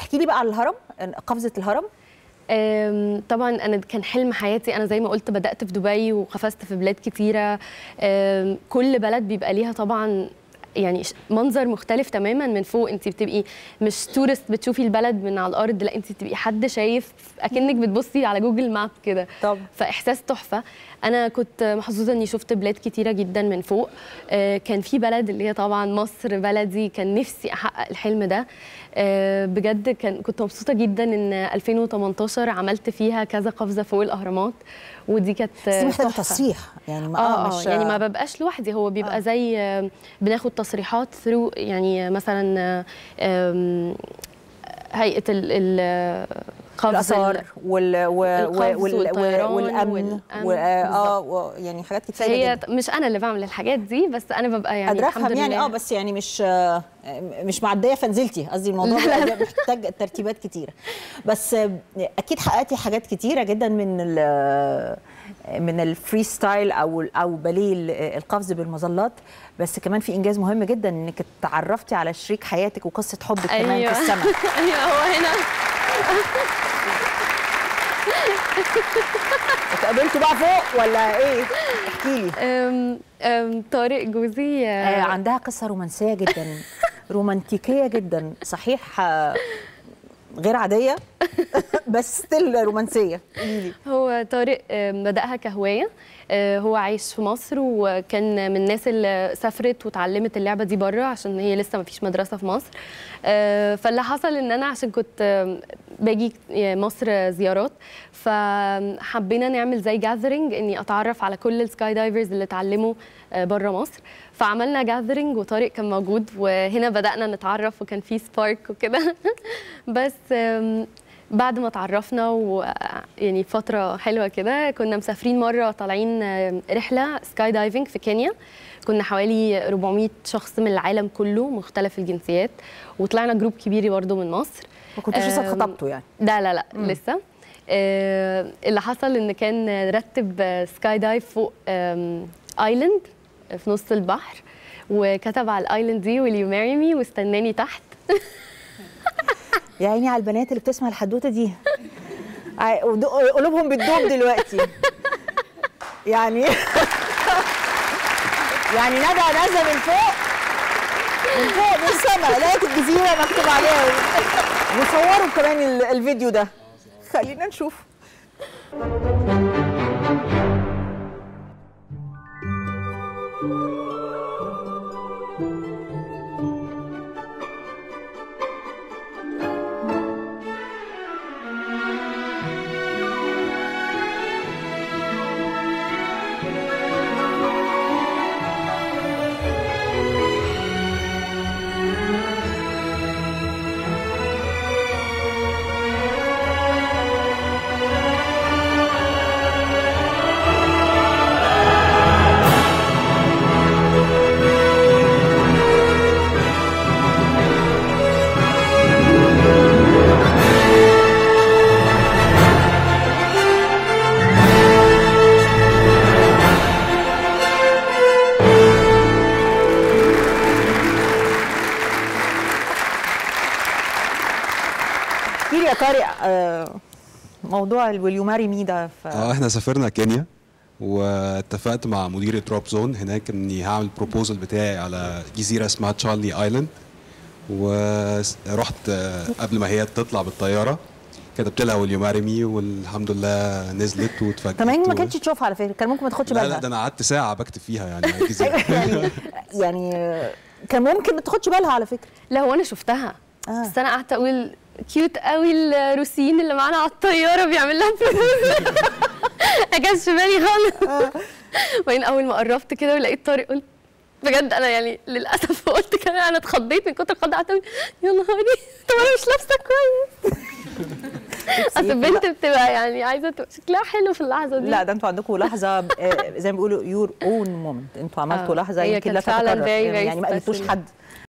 احكي لي بقى على الهرم قفزه الهرم أم، طبعا انا كان حلم حياتي انا زي ما قلت بدات في دبي وقفزت في بلاد كتيره أم، كل بلد بيبقى ليها طبعا يعني ش- منظر مختلف تماما من فوق انت بتبقي مش تورست بتشوفي البلد من على الارض لا انت بتبقي حد شايف اكنك بتبصي على جوجل ماب كده طب فاحساس تحفه انا كنت محظوظه اني شفت بلاد كتيره جدا من فوق آه، كان في بلد اللي هي طبعا مصر بلدي كان نفسي احقق الحلم ده آه، بجد كان كنت مبسوطه جدا ان 2018 عملت فيها كذا قفزه فوق الاهرامات ودي كانت بس دي محتاجه تحفة. تصريح يعني ما اه مش اه يعني ما ببقاش لوحدي هو بيبقى آه. آه. زي آه، بناخد تصريحات ثرو يعني مثلا آه، آم، هيئه ال ال قفز الاثار وال و- و- القفز وال- والطيران والامن والأمن. و- اه بالظبط. و- يعني حاجات كتير فهي جدا مش انا اللي بعمل الحاجات دي بس انا ببقى يعني قادره الحمد افهم يعني لله اه بس يعني مش آه، مش معديه فنزلتي قصدي الموضوع بقى محتاج ترتيبات كتيره بس آه، اكيد حققتي حاجات كتيره جدا من ال من الفري ستايل او او باليه ال- القفز بالمظلات بس كمان في انجاز مهم جدا انك اتعرفتي على شريك حياتك وقصه حبك كمان أيوة. في السماء ايوه هو هنا اتقابلتوا بقى فوق ولا ايه احكي لي أم أم طارق جوزي آه آه، عندها قصة رومانسية جدا رومانتيكية جدا صحيح آه، غير عادية بس ستيل رومانسية قولي لي هو طارق آم، بدأها كهواية آه، هو عايش في مصر وكان من الناس اللي سافرت وتعلمت اللعبة دي بره عشان هي لسه ما فيش مدرسة في مصر آه، فاللي حصل ان انا عشان كنت آم، باجي مصر زيارات فحبينا نعمل زي جاذرينج اني اتعرف على كل السكاي دايفرز اللي اتعلموا بره مصر فعملنا جاذرينج وطارق كان موجود وهنا بدأنا نتعرف وكان في سبارك وكده بس آم، بعد ما اتعرفنا ويعني فترة حلوة كده كنا مسافرين مرة طالعين آه، رحلة سكاي دايفنج في كينيا كنا حوالي 400 شخص من العالم كله مختلف الجنسيات وطلعنا جروب كبير برضه من مصر ما كنتوش لسه آم، اتخطبتوا يعني لا لا لا لسه آه اللي حصل ان كان رتب آه، سكاي دايف فوق آم، ايلاند في نص البحر وكتب على الايلاند دي will you marry me واستناني تحت يا عيني على البنات اللي بتسمع الحدوتة دي ع- ود- قلوبهم بتدوب دلوقتي يعني يعني ندى نازله من فوق من فوق من السماء لقيت الجزيره مكتوب عليها وصوروا كمان ال- الفيديو ده خلينا نشوف احكي لي يا طارق آه، موضوع الويل يو ماري مي ده ف... اه احنا سافرنا كينيا واتفقت مع مدير دروب زون هناك اني هعمل البروبوزل بتاعي على جزيره اسمها تشارلي ايلاند ورحت آه، قبل ما هي تطلع بالطياره كتبت لها will you marry me والحمد لله نزلت واتفاجئت كمان ما و- كانتش تشوفها على فكره كان ممكن ما تاخدش لا لا بالها ده انا قعدت ساعه بكتب فيها يعني على الجزيره يعني يعني آه، كان ممكن ما تاخدش بالها على فكره لا هو انا شفتها آه. آه. بس انا قعدت اقول كيوت قوي الروسيين اللي معانا على الطياره بيعمل لها بروبوزل ما جاش في بالي خالص وبعدين اول ما قربت كده ولقيت طارق قلت بجد انا يعني للاسف قلت كمان انا اتخضيت من كتر الخض قعدت اقول يا نهاري طب انا مش لابسه كويس اصل البنت بتبقى يعني عايزه تبقى شكلها حلو في اللحظه دي لا ده انتوا عندكم لحظه آه، زي ما بيقولوا يور اون مومنت انتوا عملتوا آه، لحظه هي يمكن لا كانت فعلاً تتكرر very, very يعني ما قابلتوش special. حد